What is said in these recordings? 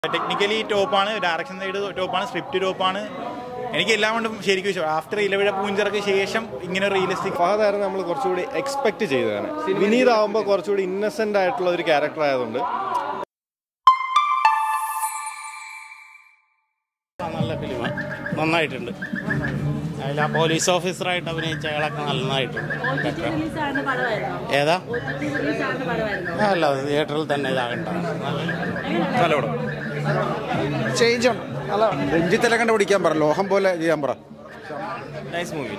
Technically ടോപ്പാണ് direction side ടോപ്പാണ് script ടോപ്പാണ് എനിക്ക് എല്ലാം കൊണ്ടും ശരിക്കും ഇഷ്ടം ആഫ്റ്റർ ഇലവിഴ പൂഞ്ചർക്ക് ശേഷം ഇങ്ങനെ റിയലിസ്റ്റിക് ഫഹദായിരുന്നു നമ്മൾ കുറച്ചുകൂടി എക്സ്പെക്ട് ചെയ്തതാണ് വിനീത് ആവുമ്പോൾ കുറച്ചുകൂടി ഇന്നസെന്റ് ആയിട്ടുള്ള ഒരു ക്യാരക്ടർ ആയതുകൊണ്ട് നല്ല ഫിലിമാണ് നന്നായിട്ടുണ്ട് അതിൽ ആ പോലീസ് ഓഫീസറായിട്ട് അഭിനയിച്ച അയാളൊക്കെ നന്നായിട്ടുണ്ട് റിലീസാണ് പടമായിരുന്നോ ഏതാ ഒ ടി ടി റിലീസാണ് പടമായിരുന്നോ അല്ല തിയേറ്ററിൽ തന്നെ ഇതാകണ്ട നല്ല പടം ചേഞ്ച് ഉണ്ട് അല്ല രഞ്ജിത്തിനെ കണ്ട് പിടിക്കാൻ പറ ലോഹം പോലെ ചെയ്യാൻ പറ നൈസ് മൂവി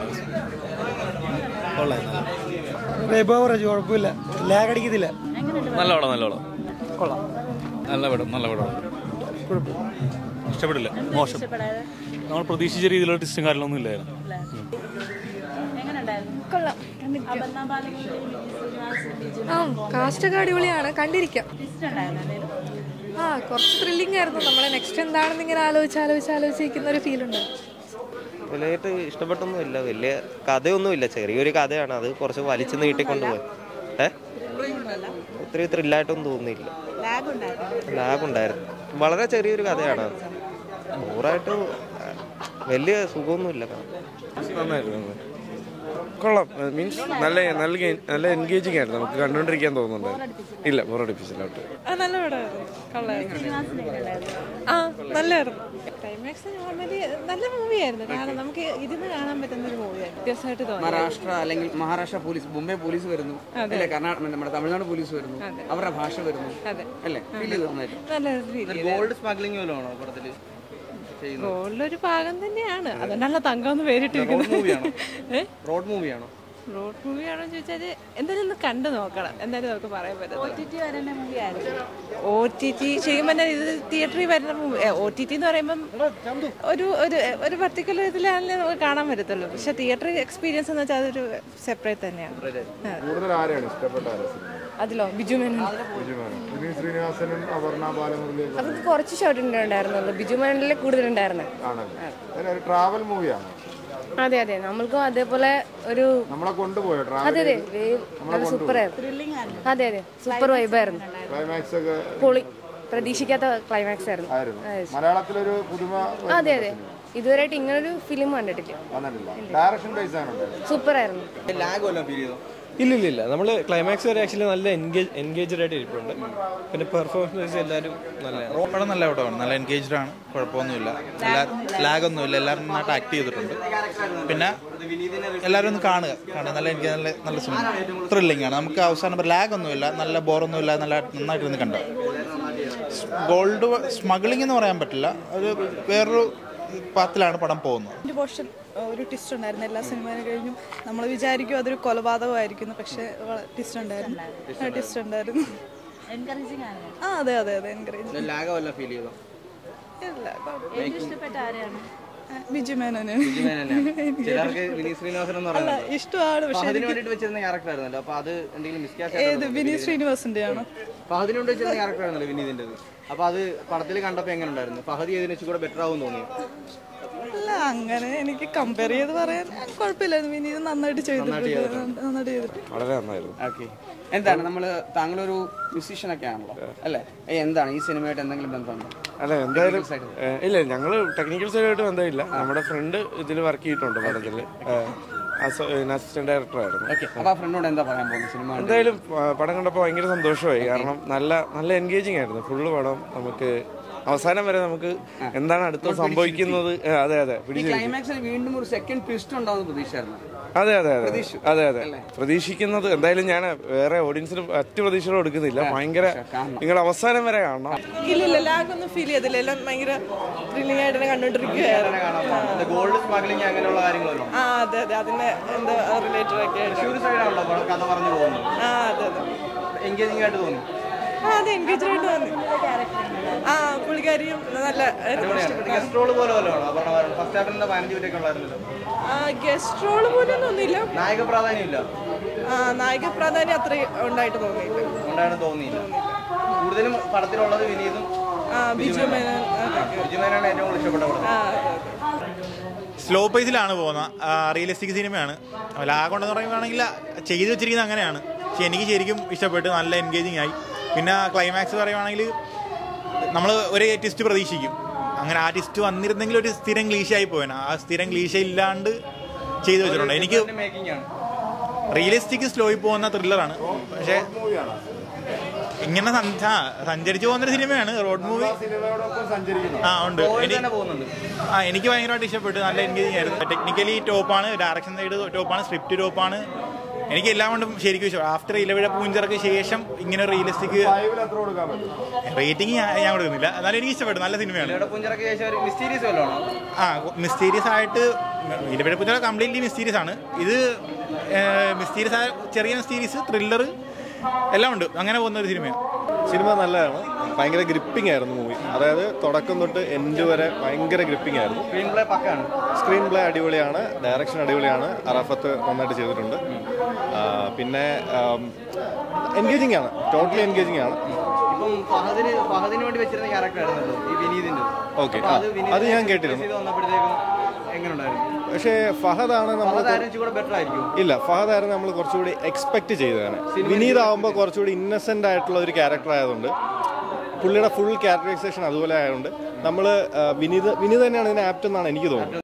ആവറേജ് കുഴപ്പമില്ല ലാഗ് അടിക്കത്തില്ല നല്ല പടം നല്ല പടം കൊള്ളാം നല്ല പടം നല്ല പടം ഇഷ്ടപ്പെടില്ല മോശം ഇഷ്ടപ്പെടാതെ നമ്മൾ പ്രതീക്ഷിച്ച രീതിയിലുള്ള ടെസ്റ്റും കാര്യങ്ങളൊന്നും ഇല്ലായിരുന്നു എങ്ങനെയുണ്ടായിരുന്നു കൊള്ളാം അപർണ ബാലമുരളി, വിനീത് ശ്രീനിവാസ്, ബിജു ആ കാസ്റ്റ് ഒക്കെ അടിപൊളിയാണ് കണ്ടിരിക്കാം ട്വിസ്റ്റ് ഉണ്ടായിരുന്നു എന്തേലും? ആ കുറച്ച് ത്രില്ലിംഗ് ആയിരുന്നു നമ്മളെ നെക്സ്റ്റ് എന്താണെന്ന് ഇങ്ങനെ ആലോചിച്ച് ആലോചിച്ച് ആലോചിച്ചിരിക്കുന്ന ഒരു ഫീൽ ഉണ്ട് വലിയായിട്ട് ഇഷ്ടപ്പെട്ടൊന്നുമില്ല വലിയ കഥയൊന്നുമില്ല ചെറിയൊരു കഥയാണ് അത് കുറച്ച് വലിച്ചു നീട്ടിക്കൊണ്ടുപോയി ഏ ഒത്തിരി ത്രില്ലായിട്ടൊന്നും തോന്നുന്നില്ല ലാഗ് ഉണ്ടായിരുന്നു ലാഗ് ഉണ്ടായിരുന്നു വളരെ ചെറിയൊരു കഥയാണ് അത് നൂറായിട്ട് വലിയ സുഖമൊന്നുമില്ല കാണാൻ. കൊള്ളാം മീൻസ് നല്ല നല്ല നല്ല എൻഗേജിങ് ആയിരുന്നു നമുക്ക് കണ്ടുകൊണ്ടിരിക്കാൻ തോന്നുന്നുണ്ട് ഇല്ല ബോറടിപ്പിച്ചില്ല ഒട്ടും നല്ല പടമായിരുന്നു കൊള്ളായിരുന്നു ശ്രീനിവാസിന് എങ്ങനെയുണ്ടായിരുന്നു ആ നല്ലായിരുന്നു ക്ലൈമാക്സ് നോർമലി നല്ല മൂവിയായിരുന്നു കാരണം നമുക്ക് ഇരുന്ന് കാണാൻ പറ്റുന്ന ഒരു മൂവിയായിരുന്നു വ്യത്യാസമായിട്ട് തോന്നി മഹാരാഷ്ട്ര അല്ലെങ്കിൽ മഹാരാഷ്ട്ര പോലീസ് ബോംബെ പോലീസ് വരുന്നു അല്ലേ കർണാടക നമ്മുടെ തമിഴ്നാട് പോലീസ് വരുന്നു അവരുടെ ഭാഷ വരുന്നു അതെ അല്ലേ ഫീൽ ചെയ്ത് നന്നായിട്ട് നല്ല ഫീൽ ഗോൾഡ് സ്മഗ്ലിംഗ് വല്ലതും ആണോ പടത്തില് ഗോളിലൊരു ഭാഗം തന്നെയാണ് അതുകൊണ്ടാണല്ലോ തങ്കം എന്ന് പേരിട്ടിരിക്കുന്നത് ഏ റോഡ് മൂവിയാണോ റോഡ് മൂവിയാണോ ചോദിച്ചാൽ എന്തായാലും ഒന്ന് കണ്ടു നോക്കണം എന്തായാലും നമുക്ക് പറയാൻ പറ്റും ഒ ടി ടി വരേണ്ട മൂവി ആയിരുന്നു ഒ ടി ടി ചെയ്യുമ്പോൾ തന്നെ ഇത് തിയേറ്ററിൽ വരുന്ന മൂവി ഒ ടി ടി എന്ന് പറയുമ്പം ഒരു ഒരു ഒരു പർട്ടിക്കുലർ ഇതിലാണല്ലേ നമുക്ക് കാണാൻ പറ്റത്തുള്ളൂ പക്ഷെ തിയേറ്റർ എക്സ്പീരിയൻസ് എന്ന് വെച്ചാൽ അതൊരു സെപ്പറേറ്റ് തന്നെയാണ് ആ. കൂടുതൽ ആരെയാണ് ഇഷ്ടപ്പെട്ട അതിലോ ബിജു മേനോൻ വിനീത് ശ്രീനിവാസനും അപർണ ബാലമുരളി അവർക്ക് കുറച്ച് ഷോട്ട് ഉണ്ടായിരുന്നുള്ളൂ ബിജു മേനോനിലെ കൂടുതലുണ്ടായിരുന്നു ആണല്ലോ ഒരു ട്രാവൽ മൂവിയാണ് അതെ അതെ നമ്മൾക്കും അതേപോലെ ഒരു നമ്മളെ കൊണ്ടുപോയോ ട്രാവൽ അതെ അതെ നല്ല സൂപ്പർ ആയിരുന്നു അതെ അതെ സൂപ്പർ വൈബായിരുന്നു ക്ലൈമാക്സ് ഒക്കെ പൊളി പ്രതീക്ഷിക്കാത്ത ക്ലൈമാക്സ് ആയിരുന്നു ആയിരുന്നു മലയാളത്തിലൊരു പുതുമ അതെ അതെ ഇതുവരെയായിട്ട് ഇങ്ങനൊരു ഫിലിം കണ്ടിട്ടില്ല വന്നിട്ടില്ല ഡയറക്ഷൻ ബേസ് ആണ് സൂപ്പർ ആയിരുന്നു ലാഗ് വല്ലതും ഫീൽ ചെയ്തോ ഇല്ല ഇല്ല ഇല്ല നമ്മൾ ക്ലൈമാക്സ് വരെ ആക്ച്വലി നല്ല എൻഗേജ് എൻഗേജ്ഡ് ആയിട്ട് ഇരിപ്പുണ്ട് പിന്നെ പെർഫോമൻസ് എല്ലാവരും നല്ല പടം നല്ല പടമാണ് നല്ല എൻഗേജ്ഡ് ആണ് കുഴപ്പമൊന്നുമില്ല ലാഗ് ഒന്നുമില്ല എല്ലാവരും നന്നായിട്ട് ആക്ട് ചെയ്തിട്ടുണ്ട് പിന്നെ എല്ലാവരും ഒന്ന് കാണുക കാണുക നല്ല എനിക്ക് നല്ല നല്ല സിനിമ ത്രില്ലിംഗ് ആണ് നമുക്ക് അവസാനം ലാഗ് ഒന്നുമില്ല നല്ല ബോറൊന്നുമില്ല നല്ല നന്നായിട്ട് ഇരുന്ന് കണ്ടു ഗോൾഡ് സ്മഗ്ലിംഗ് എന്ന് പറയാൻ പറ്റില്ല ഒരു വേറൊരു പാത്തിലാണ് പടം പോകുന്നത് ഒരു പോർഷൻ ഒരു ട്വിസ്റ്റ് ഉണ്ടായിരുന്നു എല്ലാ സിനിമയും കഴിഞ്ഞും നമ്മൾ വിചാരിക്കും അതൊരു കൊലപാതകമായിരിക്കുന്നു പക്ഷെ ട്വിസ്റ്റ് ഉണ്ടായിരുന്നു ട്വിസ്റ്റ് ഉണ്ടായിരുന്നു എൻകറേജിങ് ആണ് ആ അതെ അതെ അതെ എൻകറേജ് ലാഗ് വല്ലതും ഫീൽ ചെയ്തോ ഇല്ല കുഴപ്പമില്ല. ഏറ്റവും ഇഷ്ടപ്പെട്ട ആരെയാണ് ആ, ബിജു മേനോന് ചിലർക്ക് വിനീത് ശ്രീനിവാസൻ എന്ന് അല്ല പറയുന്നത് ഇഷ്ടമാണ് പക്ഷെ അതിന് വേണ്ടിട്ട് വെച്ചിരുന്ന ക്യാരക്ടർ ആയിരുന്നല്ലോ അപ്പൊ അത് എന്തെങ്കിലും മിസ്കാസ് ഏത് വിനീത് ശ്രീനിവാസിന്റെ ആണോ ഫഹദിന് വേണ്ടി വെച്ചിരുന്ന ക്യാരക്ടർ ആയിരുന്നല്ലോ വിനീതിന്റെ അപ്പൊ അത് പടത്തിൽ കണ്ടപ്പോ എങ്ങനെ ഉണ്ടായിരുന്നു ഫഹദി ഇതിനെ കൂടെ ബെറ്റർ ആവും തോന്നിയോ അല്ല അങ്ങനെ എനിക്ക് കമ്പയർ ചെയ്ത് പറയാൻ കുഴപ്പമില്ലായിരുന്നു വിനീത് നന്നായിട്ട് ചെയ്തിട്ടുണ്ട് നന്നായിട്ട് ചെയ്തിട്ടുണ്ട് വളരെ നന്നായിരുന്നു ഓക്കെ എന്താണ് നമ്മൾ താങ്കളൊരു മ്യൂസീഷ്യൻ ഒക്കെ ആണല്ലോ അല്ലേ ഏ, എന്താണ് ഈ സിനിമയായിട്ട് എന്തെങ്കിലും ബന്ധമുണ്ടോ അല്ല എന്തായാലും ഏഹ്, ഇല്ല ഞങ്ങള് ടെക്നിക്കൽ സൈഡായിട്ട് ബന്ധമില്ല നമ്മുടെ ഫ്രണ്ട് ഇതിൽ വർക്ക് ചെയ്തിട്ടുണ്ട് പടത്തിൽ അസിസ്റ്റന്റ് ഡയറക്ടർ ആയിരുന്നു ഓക്കെ അപ്പൊ ആ ഫ്രണ്ടിനോട് എന്താ പറയാൻ പോകുന്നത് സിനിമ കണ്ട്? എന്തായാലും ആ, പടം കണ്ടപ്പോൾ ഭയങ്കര സന്തോഷമായി കാരണം നല്ല നല്ല എൻഗേജിങ് ആയിരുന്നു ഫുള്ള് പടം നമുക്ക് അവസാനം വരെ നമുക്ക് എന്താണ് അടുത്ത് സംഭവിക്കുന്നത് ഏ, അതെ അതെ ഈ പിടിച്ചു ക്ലൈമാക്സിൽ വീണ്ടും ഒരു സെക്കൻഡ് ട്വിസ്റ്റ് ഉണ്ടാവുന്ന പ്രതീക്ഷയായിരുന്നു അതെ അതെ അതെ അതെ അതെ പ്രതീക്ഷിക്കുന്നത് എന്തായാലും ഞാൻ വേറെ ഓഡിയൻസിന് മറ്റു പ്രതീക്ഷകൾ എടുക്കുന്നില്ല ഭയങ്കര നിങ്ങൾ അവസാനം വരെ കാണണം ഇല്ലില്ല ലാഗ് ഒന്നും ഫീൽ ചെയ്തില്ല എല്ലാം ഭയങ്കര ത്രില്ലിംഗ് ആയിട്ട് തന്നെ കണ്ടോണ്ടിരിക്കുകയായിരുന്നു ഗോൾഡ് സ്മഗ്ലിംഗ് അങ്ങനെയുള്ള കാര്യങ്ങളല്ലോ ആ അതെ അതെ അതിന്റെ എന്താ റിലേറ്റഡ് ഒക്കെ ആയിട്ട് ഒരു സൈഡാണല്ലോ പടം കഥ പറഞ്ഞു പോകുന്നത് ആ അതെ അതെ എൻഗേജിംഗ് ആയിട്ട് തോന്നി ആ അതെ എൻഗേജ് ആയിട്ട് തോന്നി ആ പുള്ളിക്കാരിയും നല്ല ഗസ്റ്റ് റോൾ പോലെ വല്ലതാണോ അപർണ ഫസ്റ്റ് ഹാഫിന്റെ പതിനഞ്ച് മിനിറ്റ് ഒക്കെ ഉള്ളായിരുന്നല്ലോ ഗസ്റ്റ് റോള് പോലും തോന്നിയില്ല നായക പ്രാധാന്യമില്ല ആ നായിക പ്രാധാന്യം അത്ര ഉണ്ടായിട്ട് തോന്നിയില്ല കൊണ്ടാണ് തോന്നിയില്ല കൂടുതലും പടത്തിലുള്ളത് വിനീതും ആ ബിജു മേനോൻ അതൊക്കെ. ബിജുമേനാണ് ഏറ്റവും കൂടുതൽ ഇഷ്ടപ്പെട്ട പടം ആ അതെ അതെ സ്ലോ പേസിലാണ് പോകുന്നത് റിയലിസ്റ്റിക് സിനിമയാണ് ലാഗുണ്ടെന്ന് പറയുകയാണെങ്കിൽ ചെയ്തു വെച്ചിരിക്കുന്നത് അങ്ങനെയാണ് പക്ഷെ എനിക്ക് ശരിക്കും ഇഷ്ടപ്പെട്ടു നല്ല എൻഗേജിങ് ആയി പിന്നെ ക്ലൈമാക്സ് പറയുവാണെങ്കിൽ നമ്മൾ ഒരു ട്വിസ്റ്റ് പ്രതീക്ഷിക്കും അങ്ങനെ ആ ട്വിസ്റ്റ് വന്നിരുന്നെങ്കിൽ ഒരു സ്ഥിരം ക്ലീശയായി പോയേനെ ആ സ്ഥിരം ക്ലീശ ഇല്ലാണ്ട് ചെയ്തു വെച്ചിട്ടുണ്ട് എനിക്ക് മേക്കിംഗ് ആണ് റിയലിസ്റ്റിക് സ്ലോയിൽ പോകുന്ന ത്രില്ലറാണ് പക്ഷേ ഇങ്ങനെ സഞ്ച- ആ, സഞ്ചരിച്ചു പോകുന്നൊരു സിനിമയാണ് റോഡ് മൂവി ആ ഉണ്ട് എനി- തന്നെ പോകുന്നുണ്ട് ആ എനിക്ക് ഭയങ്കരമായിട്ട് ഇഷ്ടപ്പെട്ടു നല്ല എൻഗേജിങ് ആയിരുന്നു ടെക്നിക്കലി ടോപ്പാണ് ഡയറക്ഷൻ സൈഡ് ടോപ്പാണ് സ്ക്രിപ്റ്റ് ടോപ്പാണ് എനിക്ക് എല്ലാം കൊണ്ടും ശരിക്കും ഇഷ്ടം ആഫ്റ്റർ ഇലവിഴ പൂഞ്ചർക്ക് ശേഷം ഇങ്ങനെ റിയലിസ്റ്റിക് റേറ്റിംഗ് ഞാൻ കൊടുക്കുന്നില്ല എന്നാലും എനിക്ക് ഇഷ്ടപ്പെട്ടു നല്ല സിനിമയാണ് ഇവിടെ പുഞ്ചിറക്ക് ശേഷം ഒരു മിസ്റ്റീരിയസ് വല്ലതാണോ ആ മിസ്റ്റീരിയസ് ആയിട്ട് ഇലവിഴ പൂഞ്ചറ കംപ്ലീറ്റ്ലി മിസ്റ്റീരിയസ് ആണ് ഇത് മിസ്റ്റീരിയസ് ആയ ചെറിയ മിസ്റ്റീരിയസ് ത്രില്ലർ എല്ലാം ഉണ്ട് അങ്ങനെ പോകുന്ന ഒരു സിനിമയാണ് സിനിമ നല്ലതാണ് ഭയങ്കര ഗ്രിപ്പിംഗ് ആയിരുന്നു മൂവി അതായത് തുടക്കം തൊട്ട് എൻഡ് വരെ ഭയങ്കര ഗ്രിപ്പിംഗ് ആയിരുന്നു സ്ക്രീൻ പ്ലേ പക്കാണ് സ്ക്രീൻ പ്ലേ അടിപൊളിയാണ് ഡയറക്ഷൻ അടിപൊളിയാണ് അറാഫത്ത് നന്നായിട്ട് ചെയ്തിട്ടുണ്ട് ആ, പിന്നെ എൻഗേജിങ് ആണ് ടോട്ടലി എൻഗേജിങ് ആണ് ഇപ്പം ഫഹദിന് ഫഹദിന് വേണ്ടി വെച്ചിരുന്ന ക്യാരക്ടർ ആയിരുന്നല്ലോ ഈ വിനീതിന്റെ ഓക്കെ അപ്പൊ അത് വിനീതിനെ അത് ഞാൻ face കേട്ടിരുന്നു ചെയ്ത് വന്നപ്പോഴത്തേക്കും എങ്ങനെ ഉണ്ടായിരുന്നു പക്ഷേ ഫഹദാണ് നമ്മൾ ഫഹദായിരുന്നു ഇച്ചിരി ബെറ്റർ ആയിരിക്കും ഇല്ല ഫഹദായിരുന്നു നമ്മൾ കുറച്ചുകൂടി എക്സ്പെക്ട് ചെയ്തതാണ് വിനീത് ആവുമ്പോൾ കുറച്ചുകൂടി ഇന്നസെന്റ് ആയിട്ടുള്ള ഒരു ക്യാരക്ടർ ആയതുകൊണ്ട് പുള്ളിയുടെ ഫുൾ ക്യാരക്ടറൈസേഷൻ അതുപോലെ ആയതുകൊണ്ട് നമ്മൾ വിനീത് വിനീത് തന്നെയാണ് ഇതിന് ആപ്റ്റ് എന്നാണ് എനിക്ക് തോന്നുന്നത്